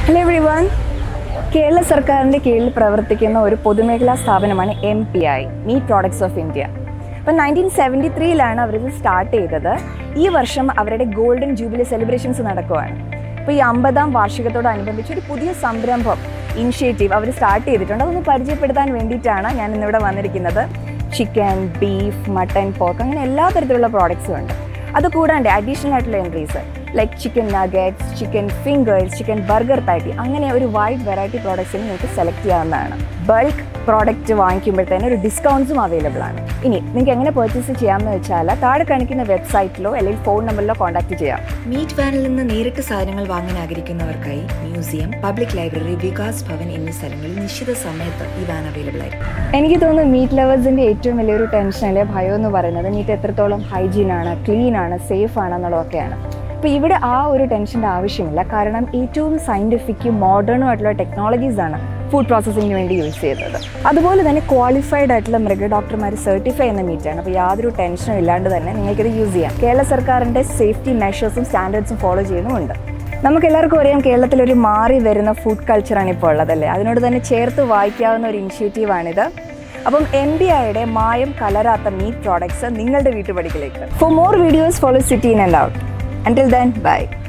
hello every one Kerala സർക്കാരിൻ്റെ കീഴിൽ പ്രവർത്തിക്കുന്ന ഒരു പൊതുമേഖലാ സ്ഥാപനമാണ് M P I meat products of India അപ്പം നയൻറ്റീൻ സെവൻറ്റി ത്രീയിലാണ് അവരിത് സ്റ്റാർട്ട് ചെയ്തത് ഈ വർഷം അവരുടെ ഗോൾഡൻ ജൂബിലി സെലിബ്രേഷൻസ് നടക്കുവാണ് അപ്പോൾ ഈ അമ്പതാം വാർഷികത്തോടനുബന്ധിച്ച് ഒരു പുതിയ സംരംഭം ഇനിഷ്യേറ്റീവ് അവർ സ്റ്റാർട്ട് ചെയ്തിട്ടുണ്ട് അതൊന്ന് പരിചയപ്പെടുത്താൻ വേണ്ടിയിട്ടാണ് ഞാൻ ഇന്നിവിടെ വന്നിരിക്കുന്നത് ചിക്കൻ ബീഫ് മട്ടൻ പോർക്ക് അങ്ങനെ എല്ലാ തരത്തിലുള്ള പ്രോഡക്ട്സും ഉണ്ട് അത് കൂടാണ്ട് അഡീഷണൽ ആയിട്ടുള്ള entries like chicken nuggets chicken fingers chicken burger patty അങ്ങനെ ഒരു വൈഡ് വെറൈറ്റി പ്രോഡക്ട്സിന് നിങ്ങൾക്ക് സെലക്ട് ചെയ്യാവുന്നതാണ് ബൾക്ക് പ്രോഡക്റ്റ് വാങ്ങിക്കുമ്പോഴത്തേന് ഒരു ഡിസ്കൗണ്ട്സും അവൈലബിൾ ആണ് ഇനി നിങ്ങൾക്ക് എങ്ങനെ പർച്ചേസ് ചെയ്യാമെന്ന് വെച്ചാൽ താഴെ കാണിക്കുന്ന വെബ്സൈറ്റിലോ അല്ലെങ്കിൽ ഫോൺ നമ്പറിലോ കോൺടാക്ട് ചെയ്യാം മീറ്റ് വാനിൽ നിന്ന് നേരിട്ട് സാധനങ്ങൾ വാങ്ങാൻ ആഗ്രഹിക്കുന്നവർക്കായി museum public library Vikas Bhavan എന്നീ സ്ഥലങ്ങളിൽ നിശ്ചിത സമയത്ത് ഈ വാൻ അവൈലബിൾ ആയിരിക്കും എനിക്ക് തോന്നുന്നു മീറ്റ് ലവേഴ്സിൻ്റെ ഏറ്റവും വലിയൊരു ടെൻഷൻ അല്ലെ ഭയം എന്ന് പറയുന്നത് മീറ്റ് എത്രത്തോളം ഹൈജീൻ ആണ് ക്ലീൻ ആണ് സേഫ് ആണെന്നുള്ളതൊക്കെയാണ് അപ്പോൾ ഇവിടെ ആ ഒരു ടെൻഷൻ്റെ ആവശ്യമില്ല കാരണം ഏറ്റവും സയൻറ്റിഫിക്കും മോഡേണും ആയിട്ടുള്ള ടെക്നോളജീസ് ആണ് ഫുഡ് പ്രോസസ്സിങ്ങിന് വേണ്ടി യൂസ് ചെയ്തത് അതുപോലെ തന്നെ ക്വാളിഫൈഡ് ആയിട്ടുള്ള മൃഗ ഡോക്ടർമാർ സർട്ടിഫൈ ചെയ്യുന്ന മീറ്റാണ് അപ്പോൾ യാതൊരു ടെൻഷനും ഇല്ലാണ്ട് തന്നെ നിങ്ങൾക്കിത് യൂസ് ചെയ്യാം കേരള സർക്കാരിൻ്റെ സേഫ്റ്റി മെഷേഴ്സും സ്റ്റാൻഡേർഡ്സും ഫോളോ ചെയ്യുന്നുമുണ്ട് നമുക്ക് എല്ലാവർക്കും അറിയാം കേരളത്തിൽ ഒരു മാറി വരുന്ന ഫുഡ് കൾച്ചറാണ് ഇപ്പോൾ ഉള്ളതല്ലേ അതിനോട് തന്നെ ചേർത്ത് വായിക്കാവുന്ന ഒരു ഇനിഷ്യേറ്റീവാണിത് അപ്പം എം ബി ഐയുടെ മായം കലരാത്ത മീറ്റ് പ്രോഡക്ട്സ് നിങ്ങളുടെ വീട്ടുപടിക്കലേക്ക് for more videos follow city in and out until then by